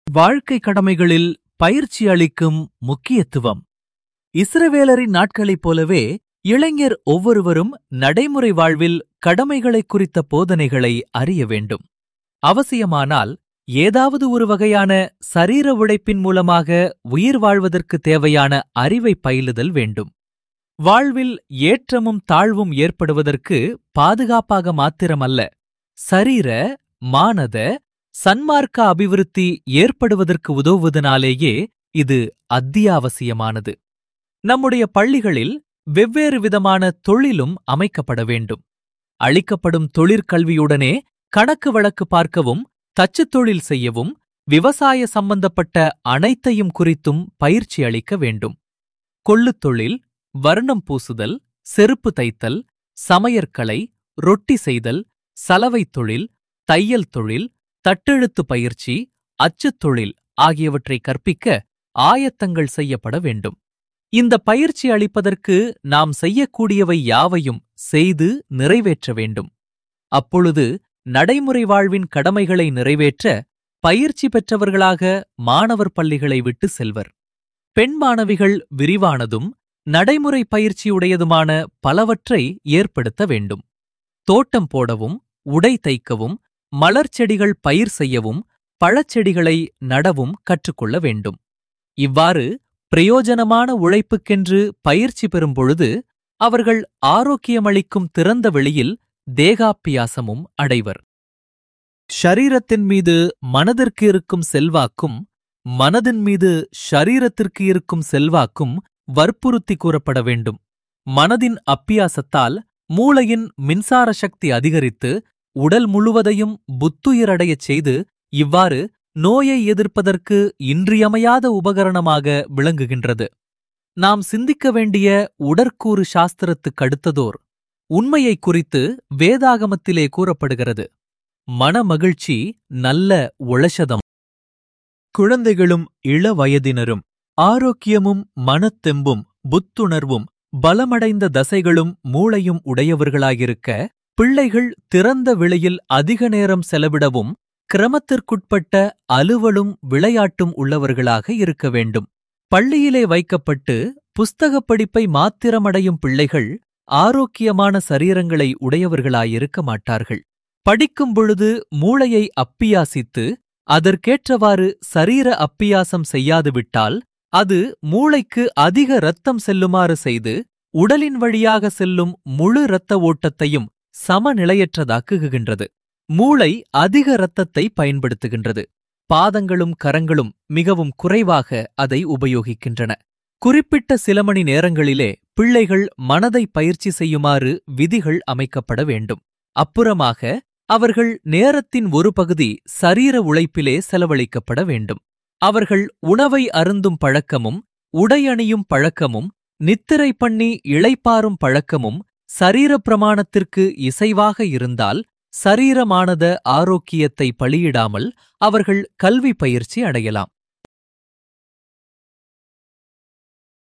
வாழ்க்கை கடமைகளில் பயிற்சி அளிக்கும் முக்கியத்துவம் இஸ்ரவேலரின் நாட்களைப் போலவே இளைஞர் ஒவ்வொருவரும் நடைமுறை வாழ்வில் கடமைகளை குறித்த போதனைகளை அறிய வேண்டும் அவசியமானால் ஏதாவது ஒரு வகையான சரீர உழைப்பின் மூலமாக உயிர் வாழ்வதற்கு தேவையான அறிவை பயிலுதல் வேண்டும் வாழ்வில் ஏற்றமும் தாழ்வும் ஏற்படுவதற்கு பாதுகாப்பாக மாத்திரமல்ல சரீர மானத சன்மார்க்க அபிவிருத்தி ஏற்படுவதற்கு உதவுவதனாலேயே இது அத்தியாவசியமானது நம்முடைய பள்ளிகளில் வெவ்வேறு விதமான தொழிலும் அமைக்கப்பட வேண்டும் அளிக்கப்படும் தொழிற்கல்வியுடனே கணக்கு வழக்கு பார்க்கவும் தச்சுத் தொழில் செய்யவும் விவசாய சம்பந்தப்பட்ட அனைத்தையும் குறித்தும் பயிற்சி அளிக்க வேண்டும் கொள்ளுத் தொழில் வர்ணம் பூசுதல் செருப்பு தைத்தல் சமையற்கலை ரொட்டி செய்தல் சலவைத் தொழில் தையல் தொழில் தட்டெழுத்து பயிற்சி அச்சுத் தொழில் ஆகியவற்றை கற்பிக்க ஆயத்தங்கள் செய்யப்பட வேண்டும் இந்த பயிற்சி அளிப்பதற்கு நாம் செய்யக்கூடியவை யாவையும் செய்து நிறைவேற்ற வேண்டும் அப்பொழுது நடைமுறை வாழ்வின் கடமைகளை நிறைவேற்ற பயிற்சி பெற்றவர்களாக மாணவர் பள்ளிகளை விட்டு செல்வர் பெண் மாணவிகள் விரிவானதும் நடைமுறை பயிற்சியுடையதுமான பலவற்றை ஏற்படுத்த வேண்டும் தோட்டம் போடவும் உடை தைக்கவும் மலர் செடிகள் பயிர் செய்யவும் பழச்செடிகளை நடவும் கற்றுக்கொள்ள வேண்டும் இவ்வாறு பிரயோஜனமான உழைப்புக்கென்று பயிற்சி பெறும் பொழுது அவர்கள் ஆரோக்கியமளிக்கும் திறந்த வெளியில் தேகாப்பியாசமும் அடைவர் ஷரீரத்தின் மீது மனதிற்கு இருக்கும் செல்வாக்கும் மனதின் மீது ஷரீரத்திற்கு இருக்கும் செல்வாக்கும் வற்புறுத்தி கூறப்பட வேண்டும் மனதின் அப்பியாசத்தால் மூளையின் மின்சார சக்தி அதிகரித்து உடல் முழுவதையும் புத்துயிரடையச் செய்து இவ்வாறு நோயை எதிர்ப்பதற்கு இன்றியமையாத உபகரணமாக விளங்குகின்றது நாம் சிந்திக்க வேண்டிய உடற்கூறு சாஸ்திரத்துக்கு அடுத்ததோர் உண்மையைக் குறித்து வேதாகமத்திலே கூறப்படுகிறது மனமகிழ்ச்சி நல்ல உளஷதம் குழந்தைகளும் இளவயதினரும் ஆரோக்கியமும் மனத்தெம்பும் புத்துணர்வும் பலமடைந்த தசைகளும் மூளையும் உடையவர்களாயிருக்க பிள்ளைகள் திறந்த வெளியில் அதிக நேரம் செலவிடவும் கிரமத்திற்குட்பட்ட அலுவலும் விளையாட்டும் உள்ளவர்களாக இருக்க வேண்டும் பள்ளியிலே வைக்கப்பட்டு புஸ்தகப் படிப்பை மாத்திரமடையும் பிள்ளைகள் ஆரோக்கியமான சரீரங்களை உடையவர்களாயிருக்க மாட்டார்கள் படிக்கும் பொழுது மூளையை அப்பியாசித்து அதற்கேற்றவாறு சரீர அப்பியாசம் செய்யாதுவிட்டால் அது மூளைக்கு அதிக இரத்தம் செல்லுமாறு செய்து உடலின் வழியாக செல்லும் முழு இரத்த ஓட்டத்தையும் சமநிலையற்றதாக்குகின்றது மூளை அதிக இரத்தத்தை பயன்படுத்துகின்றது பாதங்களும் கரங்களும் மிகவும் குறைவாக அதை உபயோகிக்கின்றன குறிப்பிட்ட சில மணி நேரங்களிலே பிள்ளைகள் மனதை பயிற்சி செய்யுமாறு விதிகள் அமைக்கப்பட வேண்டும் அப்புறமாக அவர்கள் நேரத்தின் ஒரு பகுதி சரீர உழைப்பிலே செலவழிக்கப்பட வேண்டும் அவர்கள் உணவை அருந்தும் பழக்கமும் உடையணியும் பழக்கமும் நித்திரை பண்ணி இளைப்பாறும் பழக்கமும் சரீர பிரமாணத்திற்கு இசைவாக இருந்தால் சரீரமானத ஆரோக்கியத்தை பலியிடாமல் அவர்கள் கல்வி பயிற்சி அடையலாம்